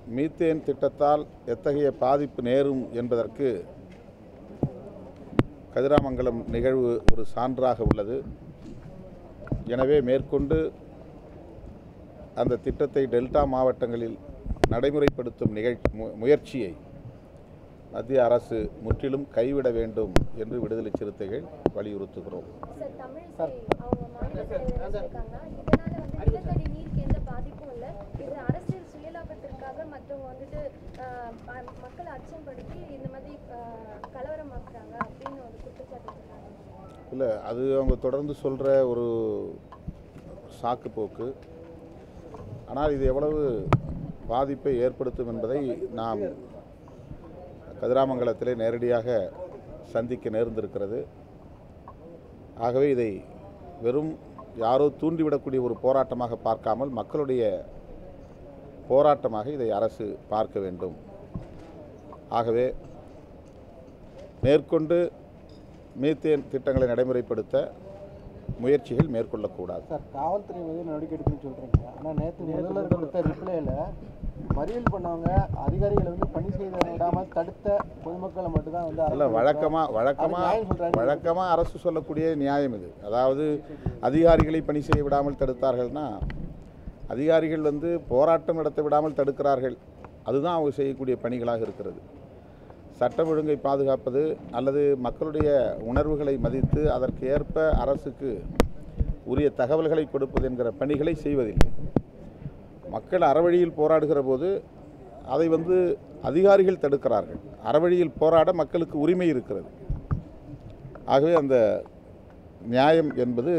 Methane திட்டத்தால் எத்தகைய பாதிப்பு நேரும் என்பதற்கு கதிராமங்கலம் நிகழ்வு ஒரு சான்றாக உள்ளது எனவே மேற்கொண்டு அந்த திட்டத்தை டெல்டா மாவட்டங்களில் நடைமுறைப்படுத்தும் நிகழ் மு- முயற்சியை மத்திய அரசு முற்றிலும் கைவிட வேண்டும் என்று விடுதலை சிறுத்தைகள் வலியுறுத்துகிறோம் சார் தமிழிசை அவங்க மாநில தலைவர் இருக்காங்க இதனால வந்து நிலத்தடி நீருக்கு எந்த பாதிப்பும் இல்லை இது அரசியல் சுயலாபத்திற்காக மற்றவங்க வந்துட்டு ஆஹ், ம- மக்களை அச்சம்படுத்தி இந்த மாதிரி ஆஹ், கலவரமாக்குறாங்க அப்படின்னு ஒரு குற்றச்சாட்டு இருக்காங்க இல்லை அது அவங்க தொடர்ந்து சொல்கிற ஒரு சாக்கு போக்கு ஆனால் இது எவ்வளவு பாதிப்பை ஏற்படுத்தும் என்பதை நாம் கதிராமங்கலத்திலே நேரடியாக சந்திக்க நேர்ந்திருக்கிறது ஆகவே இதை வெறும் யாரோ தூண்டிவிடக்கூடிய ஒரு போராட்டமாக பார்க்காமல் மக்களுடைய போராட்டமாக இதை அரசு பார்க்க வேண்டும் ஆகவே மேற்கொண்டு மீத்தேன் திட்டங்களை நடைமுறைப்படுத்த முயற்சிகள் மேற்கொள்ளக்கூடாது சார் காவல்துறை மீது நடவடிக்கை எடுக்கணும்னு சொல்றீங்க ஆனால் நேற்று முதல்வர் கொடுத்த ரிப்ளைல மறியல் பண்ணவங்க அதிகாரிகளை வந்து பணி செய்த விடாமல் தடுத்த பொதுமக்களை மட்டும்தான் வந்து அல்ல அரசு வழக்கமாக அது வழக்கமாக நியாயம் சொல்றாரு. வழக்கமாக அரசு சொல்லக்கூடிய நியாயம் இது அதாவது அதிகாரிகளை பணி செய்ய விடாமல் தடுத்தார்கள்னா அதிகாரிகள் வந்து போராட்டம் நடத்த விடாமல் தடுக்கிறார்கள் அதுதான் அவங்க செய்யக்கூடிய பணிகளாக இருக்கிறது சட்டம் ஒழுங்கை பாதுகாப்பது அல்லது மக்களுடைய உணர்வுகளை மதித்து அதற்கு ஏற்ப அரசுக்கு உரிய தகவல்களை கொடுப்பது என்கிற பணிகளை செய்வதில்லை மக்கள் அறவழியில் போராடுகிற போது அதை வந்து அதிகாரிகள் தடுக்கிறார்கள் அறவழியில் போராட மக்களுக்கு உரிமை இருக்கிறது ஆகவே அந்த நியாயம் என்பது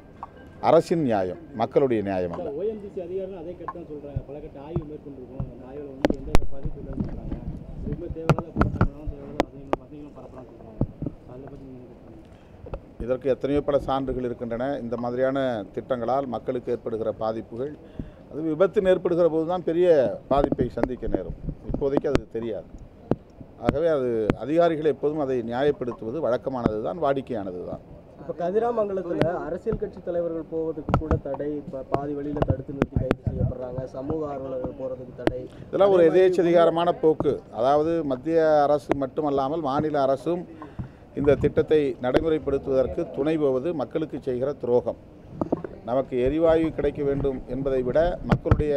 அரசின் நியாயம் மக்களுடைய நியாயம் அல்ல ஓஎன்ஜிசி அதிகாரிகள் அதே கட்டு தான் சொல்கிறாங்க பல கட்ட ஆய்வு மேற்கொண்டிருக்கோம் அந்த ஆய்வில் வந்து எந்த பாதிப்பு இல்லைன்னு சொல்கிறாங்க இதுவுமே தேவையில்லாத போராட்டங்களும் தேவையில்லாத அதிகங்களும் அதிகங்களும் பரப்பலாம் சொல்கிறாங்க அதை பற்றி நீங்கள் இதற்கு எத்தனையோ பல சான்றுகள் இருக்கின்றன இந்த மாதிரியான திட்டங்களால் மக்களுக்கு ஏற்படுகிற பாதிப்புகள் அது விபத்து ஏற்படுகிற போது தான் பெரிய பாதிப்பை சந்திக்க நேரும் இப்போதைக்கு அது தெரியாது ஆகவே அது அதிகாரிகள் எப்போதும் அதை நியாயப்படுத்துவது வழக்கமானது தான் வாடிக்கையானது தான் இப்போ கதிராமங்கலத்தில் அரசியல் கட்சி தலைவர்கள் போவதுக்கு கூட தடை இப்போ பாதி வழியில் தடுத்து நிறுத்தி கைது செய்யப்படுறாங்க சமூக ஆர்வலர்கள் போகிறதுக்கு தடை இதெல்லாம் ஒரு எதேச்சதிகாரமான போக்கு அதாவது மத்திய அரசு மட்டுமல்லாமல் மாநில அரசும் இந்த திட்டத்தை நடைமுறைப்படுத்துவதற்கு துணை போவது மக்களுக்கு செய்கிற துரோகம் நமக்கு எரிவாயு கிடைக்க வேண்டும் என்பதை விட மக்களுடைய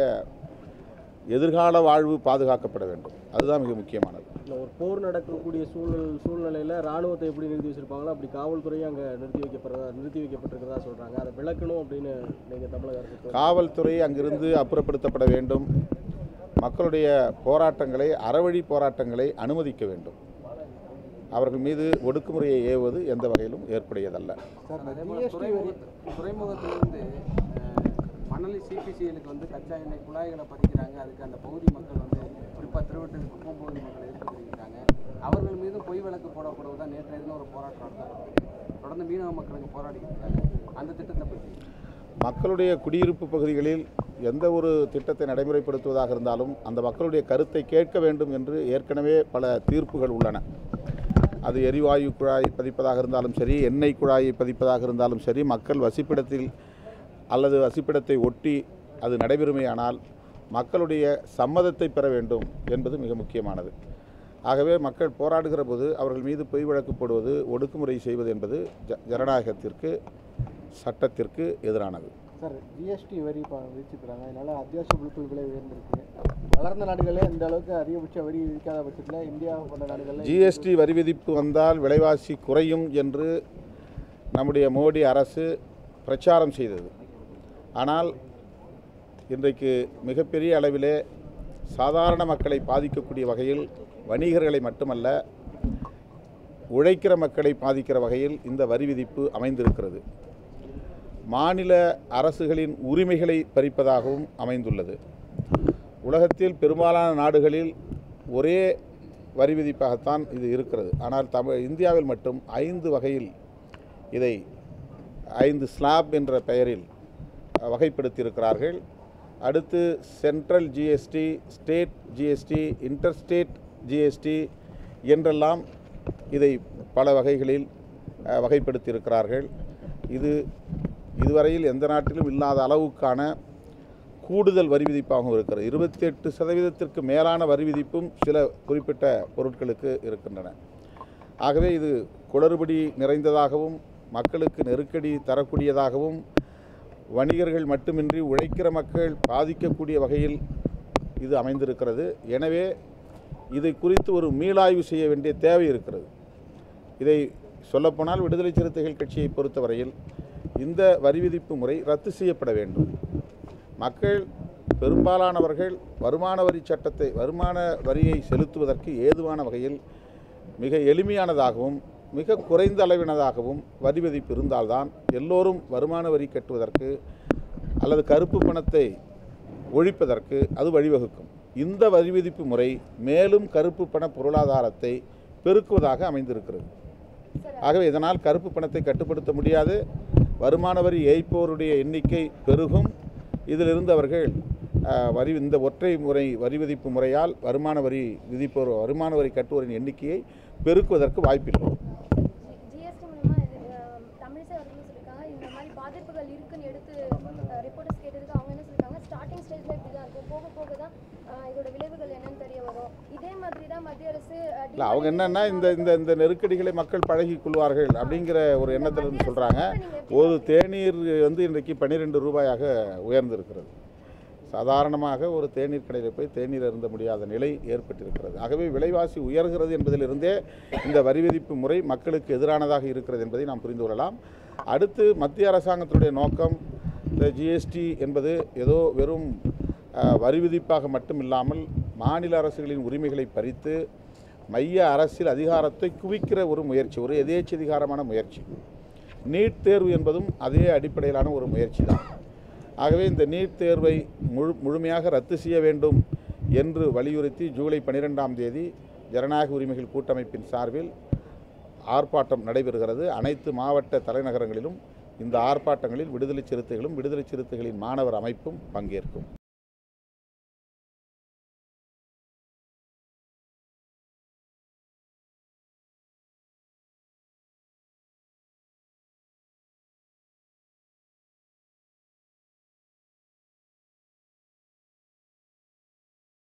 எதிர்கால வாழ்வு பாதுகாக்கப்பட வேண்டும் அதுதான் மிக முக்கியமானது இல்லை ஒரு போர் நடக்கக்கூடிய சூழல் சூழ்நிலையில் ராணுவத்தை எப்படி நிறுத்தி வச்சிருப்பாங்களோ அப்படி காவல்துறையும் அங்கே நிறுத்தி வைக்கப்படுறதா நிறுத்தி வைக்கப்பட்டிருக்கிறதா சொல்கிறாங்க அதை விளக்கணும் அப்படின்னு நீங்கள் தமிழக அரசு காவல்துறை அங்கிருந்து அப்புறப்படுத்தப்பட வேண்டும் மக்களுடைய போராட்டங்களை அறவழி போராட்டங்களை அனுமதிக்க வேண்டும் அவர்கள் மீது ஒடுக்குமுறையை ஏவுவது எந்த வகையிலும் ஏற்புடையதல்ல சார் இந்த அதே போல ஜிஎஸ்டி வரி துறைமுக துறைமுகத்திலிருந்து அஹ், மணலி சிபிசிஎலுக்கு வந்து கச்சா எண்ணெய் குழாய்களை பதிக்கிறாங்க அதுக்கு அந்த பகுதி மக்கள் வந்து குறிப்பாக திருவட்டூர் குப்பம் பகுதி மக்கள் எதிர்ப்பு தெரிவிக்கிறாங்க அவர்கள் மீது பொய் வழக்கு போடப்படுவதா நேற்றைய தினம் ஒரு போராட்டம் நடத்தப்பட்டது தொடர்ந்து மீனவ மக்களுக்கு போராடிக்கிட்டு இருக்காங்க அந்த திட்டத்தை பற்றி மக்களுடைய குடியிருப்பு பகுதிகளில் எந்த ஒரு திட்டத்தை நடைமுறைப்படுத்துவதாக இருந்தாலும் அந்த மக்களுடைய கருத்தை கேட்க வேண்டும் என்று ஏற்கனவே பல தீர்ப்புகள் உள்ளன அது எரிவாயு குழாய் பதிப்பதாக இருந்தாலும் சரி எண்ணெய் குழாயை பதிப்பதாக இருந்தாலும் சரி மக்கள் வசிப்பிடத்தில் அல்லது வசிப்பிடத்தை ஒட்டி அது நடைபெறுமையானால் மக்களுடைய சம்மதத்தை பெற வேண்டும் என்பது மிக முக்கியமானது ஆகவே மக்கள் போராடுகிற போது அவர்கள் மீது பொய் வழக்கு போடுவது ஒடுக்குமுறை செய்வது என்பது ஜ ஜனநாயகத்திற்கு சட்டத்திற்கு எதிரானது சார் ஜிஎஸ்டி வரி இப்போ விதிச்சிருக்கிறாங்க அதனால அத்தியாவசிய பொருட்கள் விலை உயர்ந்திருக்கு வளர்ந்த நாடுகளே இந்த அளவுக்கு அதிகபட்ச வரி விதிக்காத பட்சத்தில் இந்தியா போன்ற நாடுகளில் ஜிஎஸ்டி வரி விதிப்பு வந்தால் விலைவாசி குறையும் என்று நம்முடைய மோடி அரசு பிரச்சாரம் செய்தது ஆனால் இன்றைக்கு மிகப்பெரிய அளவிலே சாதாரண மக்களை பாதிக்கக்கூடிய வகையில் வணிகர்களை மட்டுமல்ல உழைக்கிற மக்களை பாதிக்கிற வகையில் இந்த வரி விதிப்பு அமைந்திருக்கிறது மாநில அரசுகளின் உரிமைகளை பறிப்பதாகவும் அமைந்துள்ளது உலகத்தில் பெரும்பாலான நாடுகளில் ஒரே வரி விதிப்பாகத்தான் இது இருக்கிறது ஆனால் தமிழ் இந்தியாவில் மட்டும் ஐந்து வகையில் இதை ஐந்து ஸ்லாப் என்ற பெயரில் அஹ், வகைப்படுத்தியிருக்கிறார்கள் அடுத்து central GST state GST interstate GST என்றெல்லாம் இதை பல வகைகளில் அஹ், வகைப்படுத்தியிருக்கிறார்கள் இது இதுவரையில் எந்த நாட்டிலும் இல்லாத அளவுக்கான கூடுதல் வரி விதிப்பாகவும் இருக்கிறது இருபத்தி எட்டு சதவீதத்திற்கு மேலான வரி விதிப்பும் சில குறிப்பிட்ட பொருட்களுக்கு இருக்கின்றன ஆகவே இது குளறுபடி நிறைந்ததாகவும் மக்களுக்கு நெருக்கடி தரக்கூடியதாகவும் வணிகர்கள் மட்டுமின்றி உழைக்கிற மக்கள் பாதிக்கக்கூடிய வகையில் இது அமைந்திருக்கிறது எனவே இதை குறித்து ஒரு மீளாய்வு செய்ய வேண்டிய தேவை இருக்கிறது இதை சொல்லப்போனால் விடுதலை சிறுத்தைகள் கட்சியை பொறுத்தவரையில் இந்த வரி விதிப்பு முறை ரத்து செய்யப்பட வேண்டும் மக்கள் பெரும்பாலானவர்கள் வருமான வரி சட்டத்தை வருமான வரியை செலுத்துவதற்கு ஏதுவான வகையில் மிக எளிமையானதாகவும் மிக குறைந்த அளவினதாகவும் வரி விதிப்பு இருந்தால்தான் எல்லோரும் வருமான வரி கட்டுவதற்கு அல்லது கருப்பு பணத்தை ஒழிப்பதற்கு அது வழிவகுக்கும் இந்த வரி விதிப்பு முறை மேலும் கருப்பு பண பொருளாதாரத்தை பெருக்குவதாக அமைந்திருக்கிறது ஆகவே இதனால் கருப்பு பணத்தை கட்டுப்படுத்த முடியாது வருமான வரி ஏய்ப்போருடைய எண்ணிக்கை பெருகும் இதிலிருந்து அவர்கள் அஹ், வரி இந்த ஒற்றை முறை வரி விதிப்பு முறையால் வருமான வரி விதிப்போர் வருமான வரி கட்டுவோரின் எண்ணிக்கையை பெருக்குவதற்கு வாய்ப்பில்லை ஜிஎஸ்டி மூலமா இது அஹ், தமிழிசை அவர்களும் சொல்லியிருக்காங்க இந்த மாதிரி பாதிப்புகள் இருக்குன்னு எடுத்து ரிப்போர்ட்டர்ஸ் கேட்டதுக்கு அவங்க என்ன சொல்லியிருக்காங்க ஸ்டார்டிங் ஸ்டேஜ்ல இப்படி தான் இருக்கும் போக போக தான் அஹ், இதோட விளைவுகள் என்னன்னு தெரிய வரும் இதே மாதிரி தான் மத்திய அரசு அஹ், இல்லை அவங்க என்னன்னா இந்த இந்த இந்த நெருக்கடிகளை மக்கள் பழகிக் கொள்வார்கள் அப்படிங்கிற ஒரு எண்ணத்தில் இருந்து சொல்கிறாங்க ஒரு தேநீர் வந்து இன்றைக்கு பன்னிரெண்டு ரூபாயாக உயர்ந்திருக்கிறது சாதாரணமாக ஒரு தேநீர் கடையில் போய் தேநீர் அருந்த முடியாத நிலை ஏற்பட்டிருக்கிறது ஆகவே விலைவாசி உயர்கிறது என்பதிலிருந்தே இந்த வரி விதிப்பு முறை மக்களுக்கு எதிரானதாக இருக்கிறது என்பதை நாம் புரிந்து கொள்ளலாம் அடுத்து மத்திய அரசாங்கத்தினுடைய நோக்கம் இந்த ஜிஎஸ்டி என்பது ஏதோ வெறும் அஹ், வரி விதிப்பாக மட்டும் இல்லாமல் மாநில அரசுகளின் உரிமைகளை பறித்து மைய அரசியல் அதிகாரத்தை குவிக்கிற ஒரு முயற்சி ஒரு எதேச்சதிகாரமான முயற்சி நீட் தேர்வு என்பதும் அதே அடிப்படையிலான ஒரு முயற்சி தான் ஆகவே இந்த நீட் தேர்வை முழு முழுமையாக ரத்து செய்ய வேண்டும் என்று வலியுறுத்தி ஜூலை பன்னிரெண்டாம் தேதி ஜனநாயக உரிமைகள் கூட்டமைப்பின் சார்பில் ஆர்ப்பாட்டம் நடைபெறுகிறது அனைத்து மாவட்ட தலைநகரங்களிலும் இந்த ஆர்ப்பாட்டங்களில் விடுதலை சிறுத்தைகளும் விடுதலை சிறுத்தைகளின் மாணவர் அமைப்பும் பங்கேற்கும்